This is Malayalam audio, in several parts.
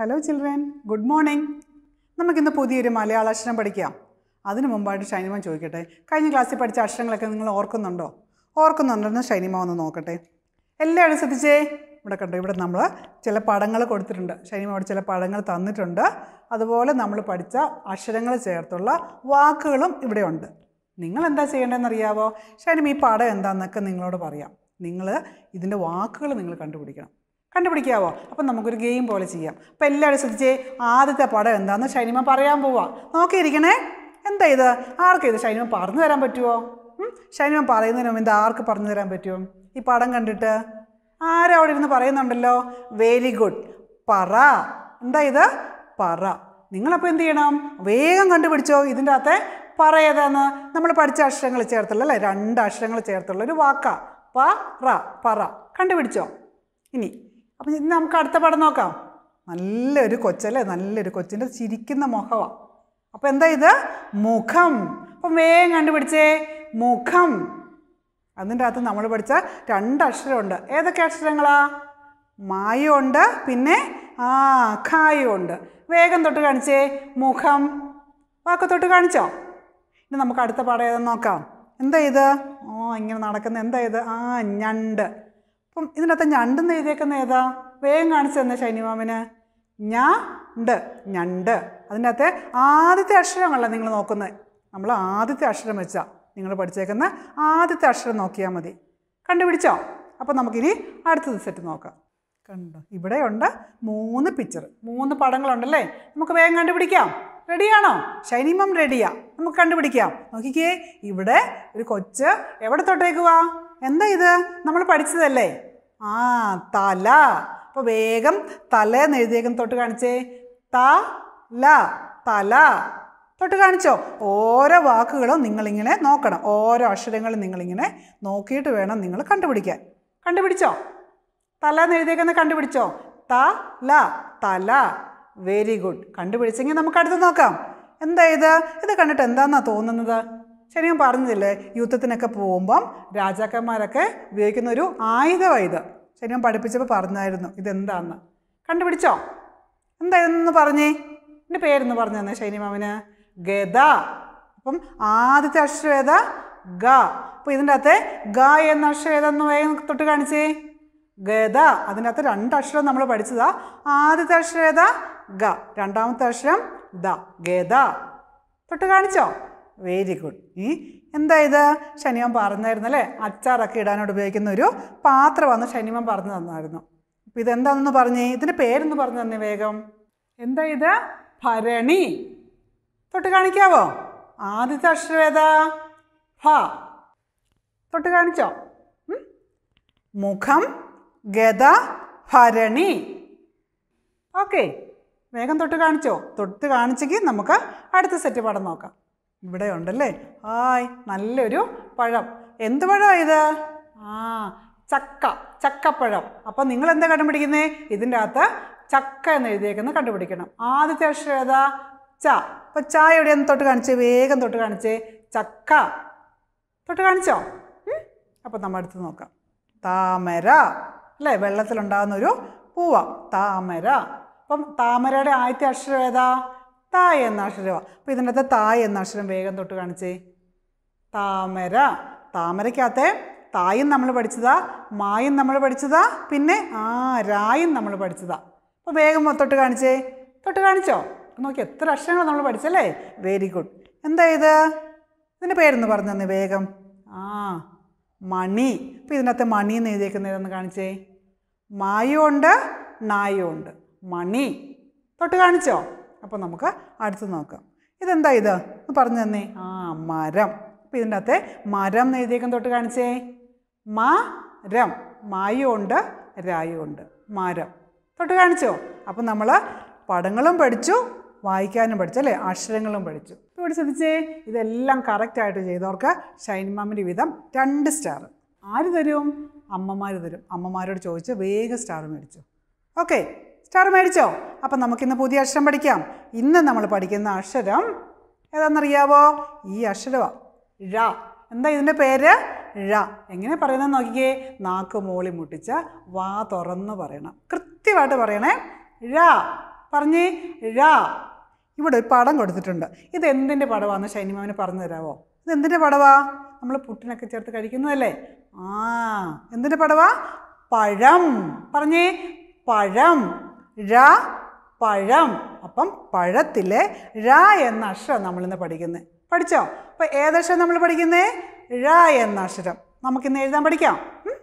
ഹലോ ചിൽഡ്രൻ ഗുഡ് മോർണിംഗ് നമുക്കിന്ന് പുതിയൊരു മലയാള അക്ഷരം പഠിക്കാം അതിനു മുമ്പായിട്ട് ഷൈനിമ ചോദിക്കട്ടെ കഴിഞ്ഞ ക്ലാസ്സിൽ പഠിച്ച അക്ഷരങ്ങളൊക്കെ നിങ്ങൾ ഓർക്കുന്നുണ്ടോ ഓർക്കുന്നുണ്ടെന്ന് ഷൈനിമ ഒന്ന് നോക്കട്ടെ എല്ലാവരും ശ്രദ്ധിച്ചേ ഇവിടെ കണ്ടോ ഇവിടെ നമ്മൾ ചില പടങ്ങൾ കൊടുത്തിട്ടുണ്ട് ഷൈനിമ അവിടെ ചില പടങ്ങൾ തന്നിട്ടുണ്ട് അതുപോലെ നമ്മൾ പഠിച്ച അക്ഷരങ്ങൾ ചേർത്തുള്ള വാക്കുകളും ഇവിടെ ഉണ്ട് നിങ്ങൾ എന്താ ചെയ്യേണ്ടതെന്ന് അറിയാവോ ഷൈനിമ ഈ പടം എന്താണെന്നൊക്കെ നിങ്ങളോട് പറയാം നിങ്ങൾ ഇതിൻ്റെ വാക്കുകൾ നിങ്ങൾ കണ്ടുപിടിക്കണം കണ്ടുപിടിക്കാവോ അപ്പം നമുക്കൊരു ഗെയിം പോലെ ചെയ്യാം അപ്പം എല്ലാവരും ശ്രദ്ധിച്ചേ ആദ്യത്തെ പടം എന്താണെന്ന് ഷൈനിമ പറയാൻ പോവാ നോക്കിയിരിക്കണേ എന്താ ഇത് ആർക്കും ഇത് ഷൈനിമ പറഞ്ഞു തരാൻ പറ്റുമോ ഉം? ഷൈനിമ പറയുന്നതിന് മുമ്പ് ഇത് ആർക്ക് പറഞ്ഞു തരാൻ പറ്റും ഈ പടം കണ്ടിട്ട് ആരും അവിടെ ഇരുന്ന് പറയുന്നുണ്ടല്ലോ വെരി ഗുഡ് പറ എന്താ ഇത് പറ നിങ്ങളപ്പോൾ എന്ത് ചെയ്യണം വേഗം കണ്ടുപിടിച്ചോ ഇതിൻ്റെ അകത്തെ പറ ഏതാന്ന് നമ്മൾ പഠിച്ച അക്ഷരങ്ങൾ ചേർത്തുള്ള അല്ലേ രണ്ട് അക്ഷരങ്ങൾ ചേർത്തുള്ള ഒരു വാക്കാ പറ പറ കണ്ടുപിടിച്ചോ ഇനി അപ്പം ഇനി നമുക്ക് അടുത്ത പടം നോക്കാം നല്ലൊരു കൊച്ചല്ലേ നല്ലൊരു കൊച്ചിൻ്റെ ചിരിക്കുന്ന മുഖമാണ് അപ്പോൾ എന്താ ഇത് മുഖം അപ്പം വേഗം കണ്ടുപിടിച്ചേ മുഖം അതിൻ്റെ അകത്ത് നമ്മൾ പഠിച്ച രണ്ട് അക്ഷരമുണ്ട് ഏതൊക്കെ അക്ഷരങ്ങളാ മായമുണ്ട് പിന്നെ ആ ഖായുണ്ട് വേഗം തൊട്ട് കാണിച്ചേ മുഖം വാക്ക് തൊട്ട് കാണിച്ചോ ഇനി നമുക്ക് അടുത്ത പാഠം ഏതെന്ന് നോക്കാം എന്താ ഇത് ഓ ഇങ്ങനെ നടക്കുന്ന എന്താ ഇത് ആ ഞണ്ട് അപ്പം ഇതിനകത്ത് ഞണ്ടെന്ന് എഴുതിയേക്കുന്ന ഏതാ വേഗം കാണിച്ചു തന്നെ ഷൈനിമാമിന് ഞണ്ട് ഞണ്ട് അതിൻ്റെ അകത്തെ ആദ്യത്തെ അക്ഷരമല്ല നിങ്ങൾ നോക്കുന്നത് നമ്മൾ ആദ്യത്തെ അക്ഷരം വെച്ചാ നിങ്ങൾ പഠിച്ചേക്കുന്ന ആദ്യത്തെ അക്ഷരം നോക്കിയാൽ മതി കണ്ടുപിടിച്ചോ അപ്പം നമുക്കിനി അടുത്തത് സെറ്റ് നോക്കാം കണ്ടോ ഇവിടെയുണ്ട് മൂന്ന് പിക്ചർ മൂന്ന് പടങ്ങളുണ്ടല്ലേ നമുക്ക് വേഗം കണ്ടുപിടിക്കാം റെഡിയാണോ ഷൈനിമം റെഡിയാ നമുക്ക് കണ്ടുപിടിക്കാം നോക്കിക്കേ ഇവിടെ ഒരു കൊച്ച് എവിടെ തൊട്ടേക്കുവാ എന്താ ഇത് നമ്മൾ പഠിച്ചതല്ലേ ആ തല അപ്പോൾ വേഗം തല എന്ന് എഴുതിയേക്കും തൊട്ട് കാണിച്ചേ തല തല തൊട്ട് കാണിച്ചോ ഓരോ വാക്കുകളും നിങ്ങളിങ്ങനെ നോക്കണം ഓരോ അക്ഷരങ്ങളും നിങ്ങളിങ്ങനെ നോക്കിയിട്ട് വേണം നിങ്ങൾ കണ്ടുപിടിക്കാൻ കണ്ടുപിടിച്ചോ തല എന്ന് എഴുതിയേക്കുന്ന കണ്ടുപിടിച്ചോ തല തല വെരി ഗുഡ് കണ്ടുപിടിച്ചെങ്കിൽ നമുക്ക് അടുത്ത് നോക്കാം എന്താ ഇത് ഇത് കണ്ടിട്ട് എന്താന്നാ തോന്നുന്നത് ശരി ഞാൻ പറഞ്ഞില്ലേ യുദ്ധത്തിനൊക്കെ പോകുമ്പം രാജാക്കന്മാരൊക്കെ ഉപയോഗിക്കുന്ന ഒരു ആയുധമാണ് ഇത് ശരി ഞാൻ പഠിപ്പിച്ചപ്പോൾ പറഞ്ഞായിരുന്നു ഇതെന്താന്ന് കണ്ടുപിടിച്ചോ എന്താ ഇതെന്ന് പറഞ്ഞേ എൻ്റെ പേരെന്ന് പറഞ്ഞു തന്നെ ശൈനിമാമന് ഗദ അപ്പം ആദ്യത്തെ അക്ഷരം ഏതാ ഗ അപ്പോൾ ഇതിൻ്റെ അകത്തെ ഗ എന്ന അക്ഷരം ഏതെന്ന് വേഗം തൊട്ട് കാണിച്ചേ ഗദ അതിൻ്റെ അകത്ത് രണ്ട് അക്ഷരം നമ്മൾ പഠിച്ചതാ ആദ്യത്തെ അക്ഷരം ഏതാ ഗ രണ്ടാമത്തെ അക്ഷരം ദ ഗദ തൊട്ട് കാണിച്ചോ വെരി ഗുഡ് ഈ എന്താ ഇത് ശനിമൻ പറഞ്ഞായിരുന്നു അല്ലേ അച്ചാറൊക്കെ ഇടാനോട് ഉപയോഗിക്കുന്ന ഒരു പാത്രമാണ് ശനിമൻ പറഞ്ഞു തന്നായിരുന്നു അപ്പം ഇതെന്താണെന്ന് പറഞ്ഞേ ഇതിൻ്റെ പേരൊന്ന് പറഞ്ഞു തന്നെ വേഗം എന്താ ഇത് ഭരണി തൊട്ട് കാണിക്കാവോ ആദ്യത്തെ അക്ഷരം ഏതാ ഭ തൊട്ട് കാണിച്ചോ ഉം? മുഖം ഗദ ഭരണി ഓക്കെ വേഗം തൊട്ട് കാണിച്ചോ തൊട്ട് കാണിച്ചെങ്കിൽ നമുക്ക് അടുത്ത സെറ്റ് പടം നോക്കാം ഇവിടെ ഉണ്ടല്ലേ ഹായ് നല്ലൊരു പഴം എന്ത് പഴമാണ് ഇത് ആ ചക്ക ചക്കപ്പഴം അപ്പം നിങ്ങൾ എന്താ കണ്ടുപിടിക്കുന്നത് ഇതിൻ്റെ അകത്ത് ചക്ക എന്ന് എഴുതിയേക്കുന്നത് കണ്ടുപിടിക്കണം ആദ്യത്തെ അക്ഷരം ഏതാ ച അപ്പോൾ ചായ എവിടെയൊന്ന് തൊട്ട് കാണിച്ചേ വേഗം തൊട്ട് കാണിച്ചേ ചക്ക തൊട്ട് കാണിച്ചോ അപ്പം നമ്മൾ അടുത്ത് നോക്കാം താമര അല്ലേ വെള്ളത്തിലുണ്ടാകുന്ന ഒരു പൂവ താമര അപ്പം താമരയുടെ ആദ്യത്തെ അക്ഷരം ഏതാ തായ് എന്ന അക്ഷരമാണ് അപ്പം ഇതിൻ്റെ അകത്ത് തായ് എന്ന അക്ഷരം വേഗം തൊട്ട് കാണിച്ചേ താമര താമരയ്ക്കകത്തെ തായും നമ്മൾ പഠിച്ചതാ മായും നമ്മൾ പഠിച്ചതാ പിന്നെ ആ രായും നമ്മൾ പഠിച്ചതാ അപ്പോൾ വേഗം തൊട്ട് കാണിച്ചേ തൊട്ട് കാണിച്ചോ നോക്കി എത്ര അക്ഷരങ്ങൾ നമ്മൾ പഠിച്ചല്ലേ വെരി ഗുഡ് എന്താ ഇത് ഇതിൻ്റെ പേരൊന്ന് പറഞ്ഞു തന്നെ വേഗം ആ മണി അപ്പോൾ ഇതിനകത്ത് മണി എന്ന് എഴുതിയേക്കുന്നതെന്ന് കാണിച്ചേ മായും ഉണ്ട് നായും ഉണ്ട് മണി തൊട്ട് കാണിച്ചോ അപ്പോൾ നമുക്ക് അടുത്ത് നോക്കാം ഇതെന്താ ഇത് ഒന്ന് പറഞ്ഞു തന്നേ ആ മരം അപ്പോൾ ഇതിൻ്റെ അകത്തെ മരം എന്ന് എഴുതിയേക്കുന്ന തൊട്ട് കാണിച്ചേ മരം മായും ഉണ്ട് രായും ഉണ്ട് മരം തൊട്ട് കാണിച്ചോ അപ്പം നമ്മൾ പടങ്ങളും പഠിച്ചു വായിക്കാനും പഠിച്ചു അല്ലേ അക്ഷരങ്ങളും പഠിച്ചു ഇപ്പോൾ ഇവിടെ ശ്രദ്ധിച്ചേ ഇതെല്ലാം കറക്റ്റായിട്ട് ചെയ്തവർക്ക് ഷൈൻ മാമിൻ്റെ വിധം രണ്ട് സ്റ്റാർ ആര് തരും അമ്മമാർ തരും അമ്മമാരോട് ചോദിച്ച് വേഗം സ്റ്റാർ മേടിച്ചു ഓക്കെ സ്റ്റാർ മേടിച്ചോ അപ്പം നമുക്കിന്ന് പുതിയ അക്ഷരം പഠിക്കാം ഇന്ന് നമ്മൾ പഠിക്കുന്ന അക്ഷരം ഏതാണെന്നറിയാവോ ഈ അക്ഷരമാണ് ഴ എന്താ ഇതിൻ്റെ പേര് ഴ എങ്ങനെ പറയുന്നത് നോക്കിക്കേ നാക്ക് മോളി മുട്ടിച്ച് വാ തുറന്ന് പറയണം കൃത്യമായിട്ട് പറയണേ ഴ പറഞ്ഞേ ഴ ഇവിടെ ഒരു പടം കൊടുത്തിട്ടുണ്ട് ഇത് എന്തിൻ്റെ പടമാണെന്ന് ഷൈനിമാവിന് പറഞ്ഞു തരാമോ ഇത് എന്തിൻ്റെ പടവാ നമ്മൾ പുട്ടിനൊക്കെ ചേർത്ത് കഴിക്കുന്നതല്ലേ ആ എന്തിൻ്റെ പടവാ പഴം പറഞ്ഞേ പഴം ഴ പഴം അപ്പം പഴത്തിലെ ഴ എന്ന അക്ഷരം നമ്മളിന്ന് പഠിക്കുന്നത് പഠിച്ചോ അപ്പം ഏതക്ഷരം നമ്മൾ പഠിക്കുന്നേ ഴ എന്ന അക്ഷരം നമുക്കിന്ന് എഴുതാൻ പഠിക്കാം ഉം?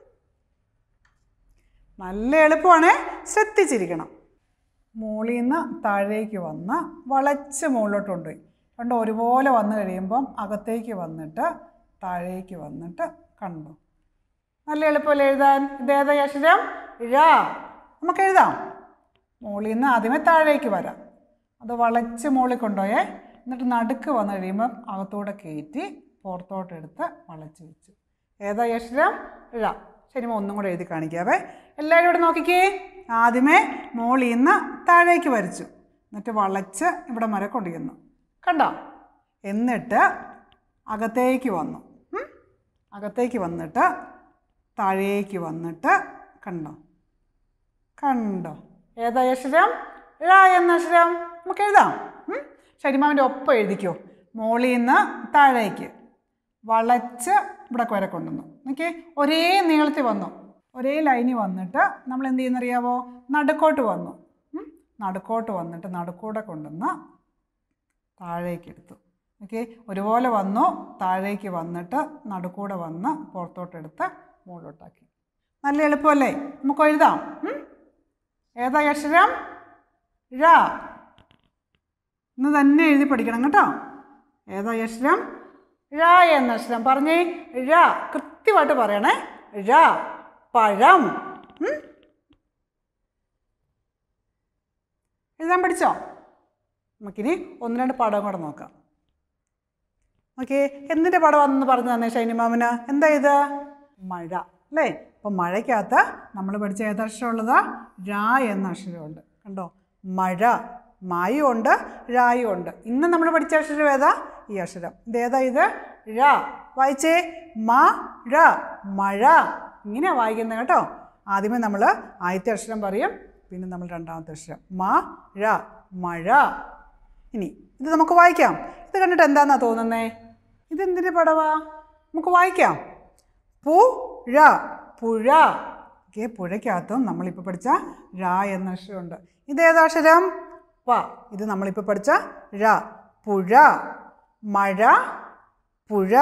നല്ല എളുപ്പമാണ് ശ്രദ്ധിച്ചിരിക്കണം മുകളിൽ നിന്ന് താഴേക്ക് വന്ന് വളച്ച് മുകളിലോട്ട് കൊണ്ടുപോയി കണ്ടോ ഒരുപോലെ വന്നു കഴിയുമ്പം അകത്തേക്ക് വന്നിട്ട് താഴേക്ക് വന്നിട്ട് കണ്ടു നല്ല എളുപ്പമല്ലേ എഴുതാൻ ഇതേതാ ഈ അക്ഷരം ഴ നമുക്ക് എഴുതാം മുകളിൽ നിന്ന് ആദ്യമേ താഴേക്ക് വരാം അത് വളച്ച് മുകളിൽ കൊണ്ടുപോയേ എന്നിട്ട് നടുക്ക് വന്നു കഴിയുമ്പം അകത്തൂടെ കയറ്റി പുറത്തോട്ട് എടുത്ത് വളച്ച് വെച്ചു ഏതാ ഈ അക്ഷരം ഴ ശരി ഒന്നും കൂടെ എഴുതി കാണിക്കാവേ എല്ലാവരും ഇവിടെ നോക്കിക്കേ ആദ്യമേ മുകളിൽ നിന്ന് താഴേക്ക് വരച്ചു എന്നിട്ട് വളച്ച് ഇവിടെ വരെ കൊണ്ടുവന്നു കണ്ടോ എന്നിട്ട് അകത്തേക്ക് വന്നു ഉം? അകത്തേക്ക് വന്നിട്ട് താഴേക്ക് വന്നിട്ട് കണ്ടോ കണ്ടോ ഏതാ അക്ഷരം ഴ എന്ന അക്ഷരം നമുക്ക് എഴുതാം ഉം? ഷരിമാവിൻ്റെ ഒപ്പം എഴുതിക്കോ മുകളിൽ നിന്ന് താഴേക്ക് വളച്ച് ഇവിടെ വരെ കൊണ്ടുവന്നു ഓക്കെ ഒരേ നീളത്തിൽ വന്നു ഒരേ ലൈനിൽ വന്നിട്ട് നമ്മൾ എന്ത് ചെയ്യുന്നറിയാവോ നടുക്കോട്ട് വന്നു ഉം? നടുക്കോട്ട് വന്നിട്ട് നടുക്കൂടെ കൊണ്ടുവന്ന് താഴേക്ക് എടുത്തു ഓക്കെ ഒരുപോലെ വന്നു താഴേക്ക് വന്നിട്ട് നടുക്കൂടെ വന്ന് പുറത്തോട്ടെടുത്ത് മുകളിലോട്ടാക്കി നല്ല എളുപ്പമല്ലേ നമുക്ക് എഴുതാം ഉം? ഏതാ ഈ അക്ഷരം ഴ ഇന്ന് തന്നെ എഴുതി പഠിക്കണം കേട്ടോ ഏതാ ഈ അക്ഷരം ഴ എന്ന അക്ഷരം പറഞ്ഞേ ഴ കൃത്യമായിട്ട് പറയണേ ഴ പഴം ഉം? എഴുതാൻ പഠിച്ചോ നമുക്കിനി ഒന്ന് രണ്ട് പടം കൂടെ നോക്കാം ഓക്കെ എന്തിൻ്റെ പടമാണെന്ന് പറഞ്ഞു തന്നെ ഷൈനിമാമന് എന്താ ഇത് മഴ അല്ലേ അപ്പം മഴയ്ക്കകത്ത് നമ്മൾ പഠിച്ച ഏതക്ഷരമുള്ളത് രാ എന്ന അക്ഷരമുണ്ട് കണ്ടോ മഴ മായും ഉണ്ട് രായും ഉണ്ട് ഇന്ന് നമ്മൾ പഠിച്ച അക്ഷരം ഏതാ ഈ അക്ഷരം ഇതേതാ ഇത് ഴ വായിച്ചേ മ ഴ മഴ ഇങ്ങനെയാണ് വായിക്കുന്നത് കേട്ടോ ആദ്യമേ നമ്മൾ ആദ്യത്തെ അക്ഷരം പറയും പിന്നെ നമ്മൾ രണ്ടാമത്തെ അക്ഷരം മ ഴ മഴ ഇനി ഇത് നമുക്ക് വായിക്കാം ഇത് കണ്ടിട്ട് എന്താന്നാ തോന്നുന്നേ ഇതെന്തിൻ്റെ പടവാ നമുക്ക് വായിക്കാം പുഴ പുഴ ഓക്കെ പുഴയ്ക്കകത്തും നമ്മളിപ്പോൾ പഠിച്ച ഴ എന്ന അക്ഷരമുണ്ട് ഇതേതാ അക്ഷരം പ ഇത് നമ്മളിപ്പോൾ പഠിച്ച ഴ പുഴ മഴ പുഴ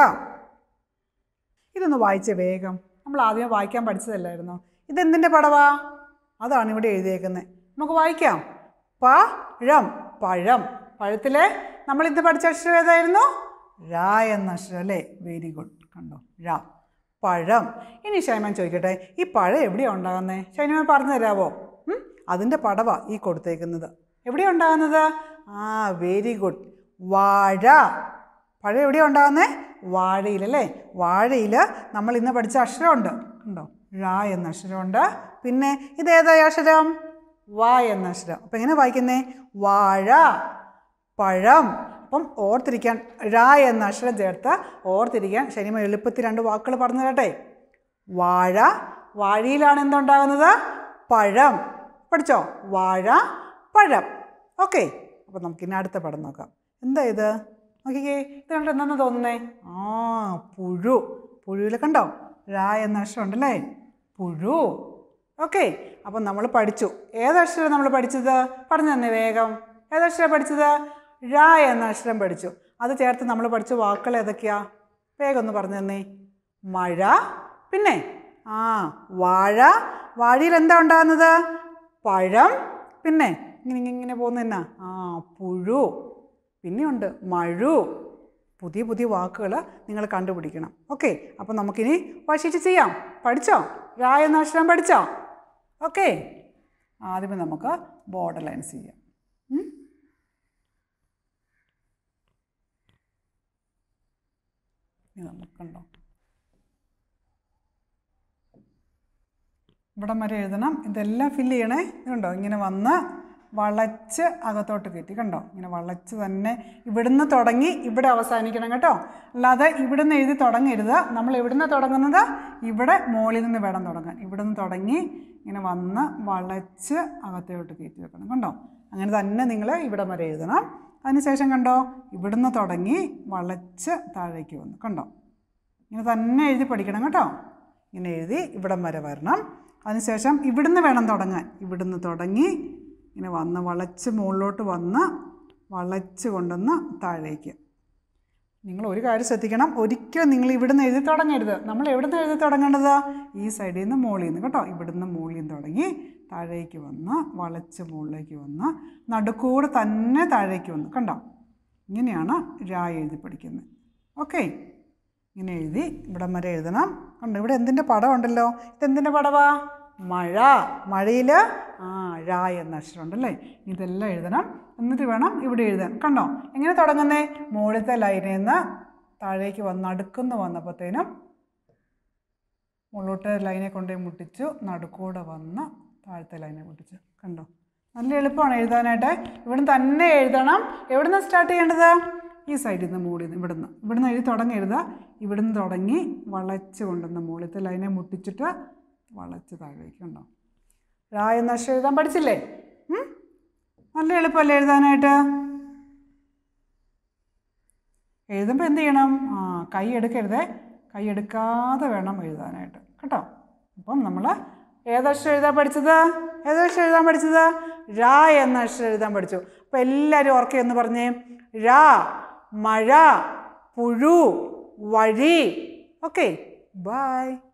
ഇതൊന്ന് വായിച്ച വേഗം നമ്മൾ ആദ്യമേ വായിക്കാൻ പഠിച്ചതല്ലായിരുന്നോ ഇതെന്തിൻ്റെ പടവാ അതാണ് ഇവിടെ എഴുതിയേക്കുന്നത് നമുക്ക് വായിക്കാം പഴം പഴം പഴത്തിലെ നമ്മൾ ഇന്ന് പഠിച്ച അക്ഷരം ഏതായിരുന്നു ഴ എന്ന അക്ഷരം അല്ലേ വെരി ഗുഡ് കണ്ടോ ഴ പഴം ഇനി ഷൈമാൻ ചോദിക്കട്ടെ ഈ പഴം എവിടെയാണ് ഉണ്ടാകുന്നത് ഷൈമാൻ പറഞ്ഞു തരാവോ ഉം? അതിൻ്റെ പടവാ ഈ കൊടുത്തേക്കുന്നത് എവിടെയാണ് ഉണ്ടാകുന്നത് ആ വെരി ഗുഡ് വാഴ പഴം എവിടെയാണ് ഉണ്ടാകുന്നത് വാഴയിലല്ലേ വാഴയിൽ നമ്മൾ ഇന്ന് പഠിച്ച അക്ഷരമുണ്ട് ഉണ്ടോ ഴ എന്ന അക്ഷരമുണ്ട് പിന്നെ ഇതേതാ ഈ അക്ഷരം വ എന്ന അക്ഷരം അപ്പം എങ്ങനെ വായിക്കുന്നേ വാഴ പഴം അപ്പം ഓർത്തിരിക്കാൻ ഴ എന്ന അക്ഷരം ചേർത്ത് ഓർത്തിരിക്കാൻ ശനിമ എളുപ്പത്തിൽ രണ്ട് വാക്കുകൾ പറഞ്ഞു തരട്ടെ വാഴ വാഴയിലാണ് എന്തുണ്ടാകുന്നത് പഴം പഠിച്ചോ വാഴ പഴം ഓക്കെ അപ്പം നമുക്കിനി അടുത്ത പടം നോക്കാം എന്താ ഇത് നോക്കിക്കേ ഇത് കണ്ടിട്ട് എന്താണെന്ന് തോന്നുന്നേ ആ പുഴു പുഴുവിൽ കണ്ടോ ഴ എന്ന അക്ഷരം ഉണ്ടല്ലേ പുഴു ഓക്കെ അപ്പം നമ്മൾ പഠിച്ചു ഏതക്ഷരം നമ്മൾ പഠിച്ചത് പറഞ്ഞു തന്നെ വേഗം ഏതക്ഷരം പഠിച്ചത് ഴ എന്ന അക്ഷരം പഠിച്ചു അത് ചേർത്ത് നമ്മൾ പഠിച്ച വാക്കുകൾ ഏതൊക്കെയാ വേഗം ഒന്ന് പറഞ്ഞു തന്നെ മഴ പിന്നെ ആ വാഴ വാഴയിൽ എന്താ ഉണ്ടാകുന്നത് പഴം പിന്നെ ഇങ്ങനെ ഇങ്ങനെ ഇങ്ങനെ പോകുന്ന ആ പുഴു പിന്നെയുണ്ട് മഴു പുതിയ പുതിയ വാക്കുകൾ നിങ്ങൾ കണ്ടുപിടിക്കണം ഓക്കെ അപ്പം നമുക്കിനി വശിച്ച് ചെയ്യാം പഠിച്ചോ ഴ എന്ന അക്ഷരം പഠിച്ചോ ഓക്കെ ആദ്യമേ നമുക്ക് ബോർഡർ ലൈൻസ് ചെയ്യാം ഉം? ഇത് നമുക്കുണ്ടോ ഇവിടം വരെ എഴുതണം ഇതെല്ലാം ഫില്ല് ചെയ്യണേ ഇതുണ്ടോ ഇങ്ങനെ വന്ന് വളച്ച് അകത്തോട്ട് കയറ്റി കണ്ടോ ഇങ്ങനെ വളച്ച് തന്നെ ഇവിടുന്ന് തുടങ്ങി ഇവിടെ അവസാനിക്കണം കേട്ടോ അല്ലാതെ ഇവിടുന്ന് എഴുതി തുടങ്ങരുത് നമ്മൾ എവിടുന്ന് തുടങ്ങുന്നത് ഇവിടെ മുകളിൽ നിന്ന് വേണം തുടങ്ങാൻ ഇവിടുന്ന് തുടങ്ങി ഇങ്ങനെ വന്ന് വളച്ച് അകത്തോട്ട് കയറ്റി വെക്കണം കണ്ടോ അങ്ങനെ തന്നെ നിങ്ങൾ ഇവിടെ വരെ എഴുതണം അതിനുശേഷം കണ്ടോ ഇവിടുന്ന് തുടങ്ങി വളച്ച് താഴേക്ക് വന്നു കണ്ടോ ഇങ്ങനെ തന്നെ എഴുതി പഠിക്കണം കേട്ടോ ഇങ്ങനെ എഴുതി ഇവിടം വരെ വരണം അതിനുശേഷം ഇവിടുന്ന് വേണം തുടങ്ങാൻ ഇവിടുന്ന് തുടങ്ങി ഇങ്ങനെ വന്ന് വളച്ച് മുകളിലോട്ട് വന്ന് വളച്ച് കൊണ്ടുവന്ന് താഴേക്ക് നിങ്ങൾ ഒരു കാര്യം ശ്രദ്ധിക്കണം ഒരിക്കലും നിങ്ങൾ ഇവിടുന്ന് എഴുതി തുടങ്ങരുത് നമ്മൾ എവിടുന്ന് എഴുതി തുടങ്ങേണ്ടത് ഈ സൈഡിൽ നിന്ന് മുകളിൽ നിന്ന് കേട്ടോ ഇവിടുന്ന് മുകളിൽ നിന്ന് തുടങ്ങി താഴേക്ക് വന്ന് വളച്ച് മുകളിലേക്ക് വന്ന് നടുക്കൂടെ തന്നെ താഴേക്ക് വന്ന് കണ്ടോ ഇങ്ങനെയാണ് രാ എഴുതി പഠിക്കുന്നത് ഓക്കെ ഇങ്ങനെ എഴുതി ഇവിടം വരെ എഴുതണം കണ്ടോ ഇവിടെ എന്തിൻ്റെ പടം ഉണ്ടല്ലോ ഇതെന്തിൻ്റെ പടവാ മഴ മഴയിൽ ആ ഴ എന്ന അക്ഷരം ഉണ്ടല്ലേ ഇതെല്ലാം എഴുതണം എന്നിട്ട് വേണം ഇവിടെ എഴുതാൻ കണ്ടോ എങ്ങനെ തുടങ്ങുന്നേ മുകളിലത്തെ ലൈനിൽ നിന്ന് താഴേക്ക് വന്ന് അടുക്കുന്ന് വന്നപ്പോഴത്തേനും മുകളിലോട്ട് ലൈനെ കൊണ്ടുപോയി മുട്ടിച്ചു നടുക്കൂടെ വന്ന് താഴത്തെ ലൈനെ മുട്ടിച്ചു കണ്ടോ നല്ല എളുപ്പമാണ് എഴുതാനായിട്ട് ഇവിടുന്ന് തന്നെ എഴുതണം എവിടുന്ന് സ്റ്റാർട്ട് ചെയ്യേണ്ടത് ഈ സൈഡിൽ നിന്ന് മുകളിൽ നിന്ന് ഇവിടുന്ന് ഇവിടുന്ന് എഴുതി തുടങ്ങരുത് ഇവിടുന്ന് തുടങ്ങി വളച്ച് കൊണ്ടുവന്ന് മുകളിലത്തെ ലൈനെ മുട്ടിച്ചിട്ട് വളച്ച് താഴേക്ക് ഉണ്ടോ ഴ എന്ന അക്ഷരം എഴുതാൻ പഠിച്ചില്ലേ ഉം? നല്ല എളുപ്പമല്ലേ എഴുതാനായിട്ട് എഴുതുമ്പോൾ എന്ത് ചെയ്യണം ആ കൈ എടുക്കരുതേ കൈ എടുക്കാതെ വേണം എഴുതാനായിട്ട് കേട്ടോ അപ്പം നമ്മൾ ഏതക്ഷരം എഴുതാൻ പഠിച്ചത് ഏതക്ഷരം എഴുതാൻ പഠിച്ചത് രാ എന്ന അക്ഷരം എഴുതാൻ പഠിച്ചു അപ്പോൾ എല്ലാവരും ഓർക്കുക എന്ന് പറഞ്ഞേ രാ മഴ പുഴു വഴി ഓക്കെ ബൈ